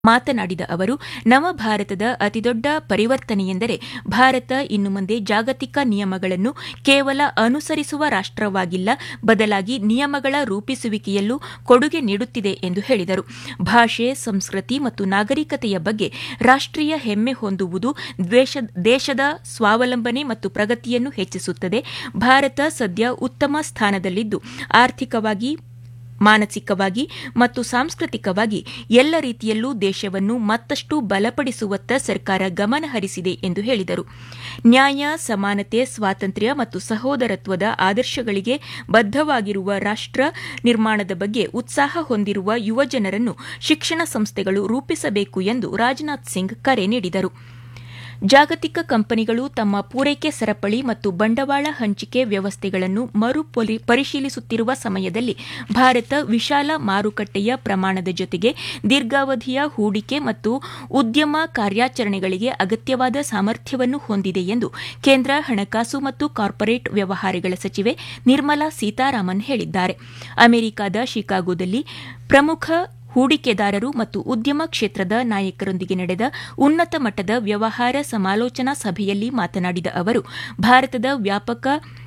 ಮಾತನಾಡಿದ ಅವರು ನವಭಾರತದ ಅತಿದೊಡ್ಡ ಪರಿವರ್ತನೆಯೆಂದರೆ ಭಾರತ ಇನ್ನು ಮುಂದೆ ಜಾಗತಿಕ ನಿಯಮಗಳನ್ನು ಕೇವಲ ಅನುಸರಿಸುವ ರಾಷ್ಟವಾಗಿಲ್ಲ ಬದಲಾಗಿ ನಿಯಮಗಳ ರೂಪಿಸುವಿಕೆಯಲ್ಲೂ ಕೊಡುಗೆ ನೀಡುತ್ತಿದೆ ಎಂದು ಹೇಳಿದರು ಭಾಷೆ ಸಂಸ್ಕೃತಿ ಮತ್ತು ನಾಗರಿಕತೆಯ ಬಗ್ಗೆ ರಾಷ್ಟೀಯ ಹೆಮ್ಮೆ ಹೊಂದುವುದು ದೇಶದ ಸ್ವಾವಲಂಬನೆ ಮತ್ತು ಪ್ರಗತಿಯನ್ನು ಹೆಚ್ಚಿಸುತ್ತದೆ ಭಾರತ ಸದ್ಯ ಉತ್ತಮ ಸ್ಥಾನದಲ್ಲಿದ್ದು ಆರ್ಥಿಕವಾಗಿ ಮಾನಸಿಕವಾಗಿ ಮತ್ತು ಸಾಂಸ್ಕೃತಿಕವಾಗಿ ಎಲ್ಲ ರೀತಿಯಲ್ಲೂ ದೇಶವನ್ನು ಮತ್ತಷ್ಟು ಬಲಪಡಿಸುವತ್ತ ಸರ್ಕಾರ ಗಮನ ಹರಿಸಿದೆ ಎಂದು ಹೇಳಿದರು ನ್ಯಾಯ ಸಮಾನತೆ ಸ್ವಾತಂತ್ರ್ಯ ಮತ್ತು ಸಹೋದರತ್ವದ ಆದರ್ಶಗಳಿಗೆ ಬದ್ದವಾಗಿರುವ ರಾಷ್ಟ ನಿರ್ಮಾಣದ ಬಗ್ಗೆ ಉತ್ಸಾಹ ಹೊಂದಿರುವ ಯುವಜನರನ್ನು ಶಿಕ್ಷಣ ಸಂಸ್ಥೆಗಳು ರೂಪಿಸಬೇಕು ಎಂದು ರಾಜನಾಥ್ ಸಿಂಗ್ ಕರೆ ನೀಡಿದರು ಜಾಗತಿಕ ಕಂಪನಿಗಳು ತಮ್ಮ ಪೂರೈಕೆ ಸರಪಳಿ ಮತ್ತು ಬಂಡವಾಳ ಹಂಚಿಕೆ ವ್ಯವಸ್ಥೆಗಳನ್ನು ಮರು ಪರಿಶೀಲಿಸುತ್ತಿರುವ ಸಮಯದಲ್ಲಿ ಭಾರತ ವಿಶಾಲ ಮಾರುಕಟ್ಟೆಯ ಪ್ರಮಾಣದ ಜೊತೆಗೆ ದೀರ್ಘಾವಧಿಯ ಹೂಡಿಕೆ ಮತ್ತು ಉದ್ಯಮ ಕಾರ್ಯಾಚರಣೆಗಳಿಗೆ ಅಗತ್ಯವಾದ ಸಾಮರ್ಥ್ಯವನ್ನು ಹೊಂದಿದೆ ಎಂದು ಕೇಂದ್ರ ಹಣಕಾಸು ಮತ್ತು ಕಾರ್ಪೊರೇಟ್ ವ್ಯವಹಾರಗಳ ಸಚಿವೆ ನಿರ್ಮಲಾ ಸೀತಾರಾಮನ್ ಹೇಳಿದ್ದಾರೆ ಅಮೆರಿಕದ ಶಿಕಾಗೋದಲ್ಲಿ ಪ್ರಮುಖ ಹೂಡಿಕೆದಾರರು ಮತ್ತು ಉದ್ಯಮ ಕ್ಷೇತ್ರದ ನಾಯಕರೊಂದಿಗೆ ನಡೆದ ಉನ್ನತ ಮಟ್ಟದ ವ್ಯವಹಾರ ಸಮಾಲೋಚನಾ ಸಭೆಯಲ್ಲಿ ಮಾತನಾಡಿದ ಅವರು ಭಾರತದ ವ್ಯಾಪಕ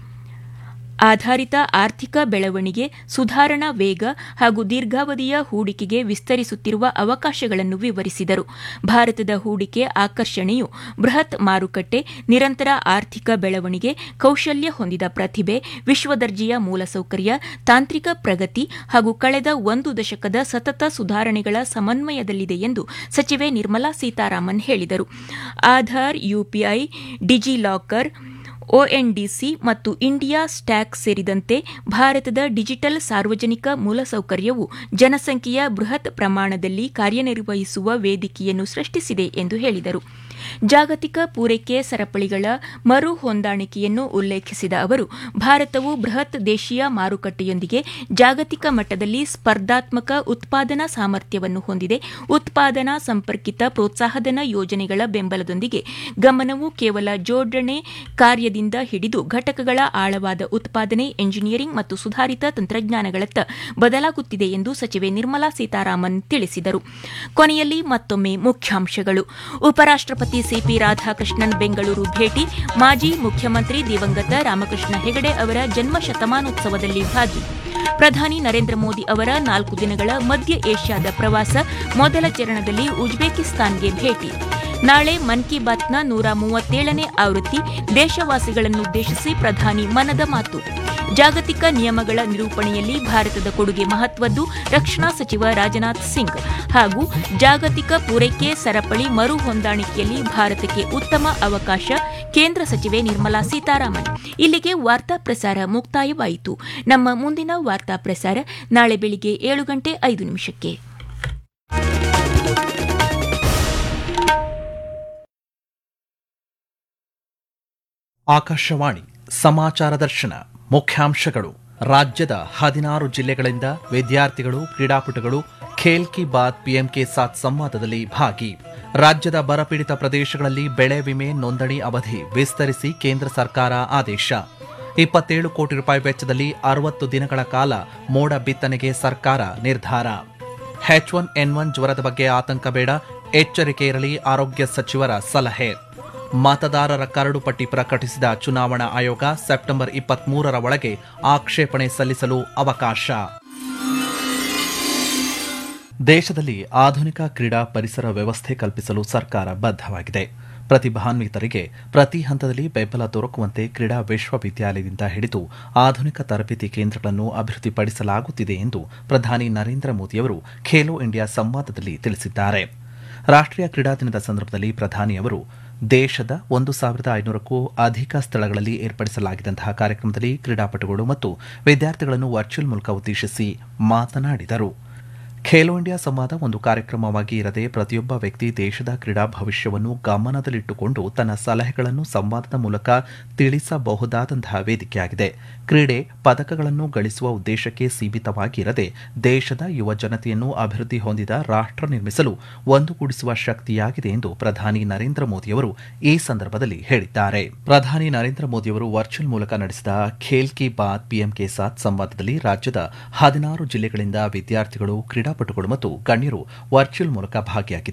ಆಧಾರಿತ ಆರ್ಥಿಕ ಬೆಳವಣಿಗೆ ಸುಧಾರಣಾ ವೇಗ ಹಾಗೂ ದೀರ್ಘಾವಧಿಯ ಹೂಡಿಕೆಗೆ ವಿಸ್ತರಿಸುತ್ತಿರುವ ಅವಕಾಶಗಳನ್ನು ವಿವರಿಸಿದರು ಭಾರತದ ಹೂಡಿಕೆ ಆಕರ್ಷಣೆಯು ಬೃಹತ್ ಮಾರುಕಟ್ಟೆ ನಿರಂತರ ಆರ್ಥಿಕ ಬೆಳವಣಿಗೆ ಕೌಶಲ್ಯ ಹೊಂದಿದ ಪ್ರತಿಭೆ ವಿಶ್ವದರ್ಜೆಯ ಮೂಲಸೌಕರ್ಯ ತಾಂತ್ರಿಕ ಪ್ರಗತಿ ಹಾಗೂ ಕಳೆದ ಒಂದು ದಶಕದ ಸತತ ಸುಧಾರಣೆಗಳ ಸಮನ್ವಯದಲ್ಲಿದೆ ಎಂದು ಸಚಿವೆ ನಿರ್ಮಲಾ ಸೀತಾರಾಮನ್ ಹೇಳಿದರು ಆಧಾರ್ ಯುಪಿಐ ಡಿಜಿಲಾಕರ್ ಒಎನ್ಡಿಸಿ ಮತ್ತು ಇಂಡಿಯಾ ಸ್ಟ್ಯಾಕ್ ಸೇರಿದಂತೆ ಭಾರತದ ಡಿಜಿಟಲ್ ಸಾರ್ವಜನಿಕ ಮೂಲಸೌಕರ್ಯವು ಜನಸಂಖ್ಯೆಯ ಬೃಹತ್ ಪ್ರಮಾಣದಲ್ಲಿ ಕಾರ್ಯನಿರ್ವಹಿಸುವ ವೇದಿಕೆಯನ್ನು ಸೃಷ್ಟಿಸಿದೆ ಎಂದು ಹೇಳಿದರು ಜಾಗತಿಕ ಪೂರೈಕೆ ಸರಪಳಿಗಳ ಮರು ಹೊಂದಾಣಿಕೆಯನ್ನು ಉಲ್ಲೇಖಿಸಿದ ಅವರು ಭಾರತವು ಬೃಹತ್ ದೇಶೀಯ ಮಾರುಕಟ್ಟೆಯೊಂದಿಗೆ ಜಾಗತಿಕ ಮಟ್ಟದಲ್ಲಿ ಸ್ಪರ್ಧಾತ್ಮಕ ಉತ್ಪಾದನಾ ಸಾಮರ್ಥ್ಯವನ್ನು ಹೊಂದಿದೆ ಉತ್ಪಾದನಾ ಸಂಪರ್ಕಿತ ಪ್ರೋತ್ಸಾಹಧನ ಯೋಜನೆಗಳ ಬೆಂಬಲದೊಂದಿಗೆ ಗಮನವು ಕೇವಲ ಜೋಡಣೆ ಕಾರ್ಯದಿಂದ ಹಿಡಿದು ಘಟಕಗಳ ಆಳವಾದ ಉತ್ಪಾದನೆ ಎಂಜಿನಿಯರಿಂಗ್ ಮತ್ತು ಸುಧಾರಿತ ತಂತ್ರಜ್ಞಾನಗಳತ್ತ ಬದಲಾಗುತ್ತಿದೆ ಎಂದು ಸಚಿವೆ ನಿರ್ಮಲಾ ಸೀತಾರಾಮನ್ ತಿಳಿಸಿದರು ಕೊನೆಯಲ್ಲಿ ಮತ್ತೊಮ್ಮೆ ಮುಖ್ಯಾಂಶಗಳು ಉಪರಾಷ್ಟಪತಿ ಸಿಪಿ ರಾಧಾಕೃಷ್ಣನ್ ಬೆಂಗಳೂರು ಭೇಟಿ ಮಾಜಿ ಮುಖ್ಯಮಂತ್ರಿ ದಿವಂಗತ ರಾಮಕೃಷ್ಣ ಹೆಗಡೆ ಅವರ ಜನ್ಮ ಶತಮಾನೋತ್ಸವದಲ್ಲಿ ಭಾಗಿ ಪ್ರಧಾನಿ ನರೇಂದ್ರ ಮೋದಿ ಅವರ ನಾಲ್ಕು ದಿನಗಳ ಮಧ್ಯ ಏಷ್ಯಾದ ಪ್ರವಾಸ ಮೊದಲ ಚರಣದಲ್ಲಿ ಉಜ್ಬೇಕಿಸ್ತಾನ್ಗೆ ಭೇಟಿ ನಾಳೆ ಮನ್ ಕಿ ಬಾತ್ನ ನೂರ ಮೂವತ್ತೇಳನೇ ಆವೃತ್ತಿ ದೇಶವಾಸಿಗಳನ್ನುದ್ದೇಶಿಸಿ ಪ್ರಧಾನಿ ಮನದ ಮಾತು ಜಾಗತಿಕ ನಿಯಮಗಳ ನಿರೂಪಣೆಯಲ್ಲಿ ಭಾರತದ ಕೊಡುಗೆ ಮಹತ್ವದ್ದು ರಕ್ಷಣಾ ಸಚಿವ ರಾಜನಾಥ್ ಸಿಂಗ್ ಹಾಗೂ ಜಾಗತಿಕ ಪೂರೈಕೆ ಸರಪಳಿ ಮರು ಹೊಂದಾಣಿಕೆಯಲ್ಲಿ ಭಾರತಕ್ಕೆ ಉತ್ತಮ ಅವಕಾಶ ಕೇಂದ್ರ ಸಚಿವೆ ನಿರ್ಮಲಾ ಸೀತಾರಾಮನ್ ಇಲ್ಲಿಗೆ ವಾರ್ತಾ ಪ್ರಸಾರ ಮುಕ್ತಾಯವಾಯಿತು ನಮ್ಮ ಮುಂದಿನ ವಾರ್ತಾ ಪ್ರಸಾರ ನಾಳೆ ಬೆಳಿಗ್ಗೆ ಏಳು ಗಂಟೆ ಐದು ನಿಮಿಷಕ್ಕೆ ಆಕಾಶವಾಣಿ ಸಮಾಚಾರ ದರ್ಶನ ಮುಖ್ಯಾಂಶಗಳು ರಾಜ್ಯದ ಹದಿನಾರು ಜಿಲ್ಲೆಗಳಿಂದ ವಿದ್ಯಾರ್ಥಿಗಳು ಕ್ರೀಡಾಪಟುಗಳು ಖೇಲ್ ಕಿ ಬಾತ್ ಪಿಎಂಕೆ ಸಾತ್ ಸಂವಾದದಲ್ಲಿ ಭಾಗಿ ರಾಜ್ಯದ ಬರಪೀಡಿತ ಪ್ರದೇಶಗಳಲ್ಲಿ ಬೆಳೆ ವಿಮೆ ನೋಂದಣಿ ಅವಧಿ ವಿಸ್ತರಿಸಿ ಕೇಂದ್ರ ಸರ್ಕಾರ ಆದೇಶ ಇಪ್ಪತ್ತೇಳು ಕೋಟಿ ರೂಪಾಯಿ ವೆಚ್ಚದಲ್ಲಿ ಅರವತ್ತು ದಿನಗಳ ಕಾಲ ಮೋಡ ಬಿತ್ತನೆಗೆ ಸರ್ಕಾರ ನಿರ್ಧಾರ ಎಚ್ ಒನ್ ಎನ್ ಒನ್ ಜ್ವರದ ಬಗ್ಗೆ ಆತಂಕ ಬೇಡ ಎಚ್ಚರಿಕೆ ಇರಲಿ ಆರೋಗ್ಯ ಸಚಿವರ ಸಲಹೆ ಮತದಾರರ ಕರಡು ಪಟ್ಟಿ ಪ್ರಕಟಿಸಿದ ಚುನಾವಣಾ ಆಯೋಗ ಸೆಪ್ಟೆಂಬರ್ ಇಪ್ಪತ್ಮೂರರ ಒಳಗೆ ಆಕ್ಷೇಪಣೆ ಸಲ್ಲಿಸಲು ಅವಕಾಶ ದೇಶದಲ್ಲಿ ಆಧುನಿಕ ಕ್ರೀಡಾ ಪರಿಸರ ವ್ಯವಸ್ಥೆ ಕಲ್ಪಿಸಲು ಸರ್ಕಾರ ಬದ್ಧವಾಗಿದೆ ಪ್ರತಿಭಾನ್ವಿತರಿಗೆ ಪ್ರತಿ ಹಂತದಲ್ಲಿ ಬೆಂಬಲ ದೊರಕುವಂತೆ ಕ್ರೀಡಾ ವಿಶ್ವವಿದ್ಯಾಲಯದಿಂದ ಹಿಡಿದು ಆಧುನಿಕ ತರಬೇತಿ ಕೇಂದ್ರಗಳನ್ನು ಅಭಿವೃದ್ಧಿಪಡಿಸಲಾಗುತ್ತಿದೆ ಎಂದು ಪ್ರಧಾನಿ ನರೇಂದ್ರ ಮೋದಿಯವರು ಖೇಲೋ ಇಂಡಿಯಾ ಸಂವಾದದಲ್ಲಿ ತಿಳಿಸಿದ್ದಾರೆ ರಾಷ್ಟೀಯ ಕ್ರೀಡಾ ದಿನದ ಸಂದರ್ಭದಲ್ಲಿ ಪ್ರಧಾನಿ ಅವರು ದೇಶದ ಒಂದು ಸಾವಿರದ ಐನೂರಕ್ಕೂ ಅಧಿಕ ಸ್ಥಳಗಳಲ್ಲಿ ಏರ್ಪಡಿಸಲಾಗಿದ್ದಂತಹ ಕಾರ್ಯಕ್ರಮದಲ್ಲಿ ಕ್ರೀಡಾಪಟುಗಳು ಮತ್ತು ವಿದ್ಯಾರ್ಥಿಗಳನ್ನು ವರ್ಚುವಲ್ ಮೂಲಕ ಉದ್ದೇಶಿಸಿ ಮಾತನಾಡಿದರು ಖೇಲೋ ಇಂಡಿಯಾ ಸಂವಾದ ಒಂದು ಕಾರ್ಯಕ್ರಮವಾಗಿ ಇರದೆ ಪ್ರತಿಯೊಬ್ಬ ವ್ಯಕ್ತಿ ದೇಶದ ಕ್ರೀಡಾ ಭವಿಷ್ಯವನ್ನು ಗಮನದಲ್ಲಿಟ್ಟುಕೊಂಡು ತನ್ನ ಸಲಹೆಗಳನ್ನು ಸಂವಾದದ ಮೂಲಕ ತಿಳಿಸಬಹುದಾದಂತಹ ವೇದಿಕೆಯಾಗಿದೆ ಕ್ರೀಡೆ ಪದಕಗಳನ್ನು ಗಳಿಸುವ ಉದ್ದೇಶಕ್ಕೆ ಸೀಮಿತವಾಗಿರದೆ ದೇಶದ ಯುವ ಜನತೆಯನ್ನು ಅಭಿವೃದ್ಧಿ ಹೊಂದಿದ ರಾಷ್ಟ್ರ ನಿರ್ಮಿಸಲು ಒಂದುಗೂಡಿಸುವ ಶಕ್ತಿಯಾಗಿದೆ ಎಂದು ಪ್ರಧಾನಿ ನರೇಂದ್ರ ಮೋದಿಯವರು ಈ ಸಂದರ್ಭದಲ್ಲಿ ಹೇಳಿದ್ದಾರೆ ಪ್ರಧಾನಿ ನರೇಂದ್ರ ಮೋದಿಯವರು ವರ್ಚುವಲ್ ಮೂಲಕ ನಡೆಸಿದ ಖೇಲ್ ಕಿ ಬಾತ್ ಪಿಎಂ ಕೆ ಸಾತ್ ಸಂವಾದದಲ್ಲಿ ರಾಜ್ಯದ ಹದಿನಾರು ಜಿಲ್ಲೆಗಳಿಂದ ವಿದ್ಯಾರ್ಥಿಗಳು ಕ್ರೀಡಾ ಕ್ರೀಡಾಪಟುಗಳು ಮತ್ತು ಗಣ್ಯರು ವರ್ಚುವಲ್ ಮೂಲಕ ಭಾಗಿಯಾಗಿದ್ದಾರೆ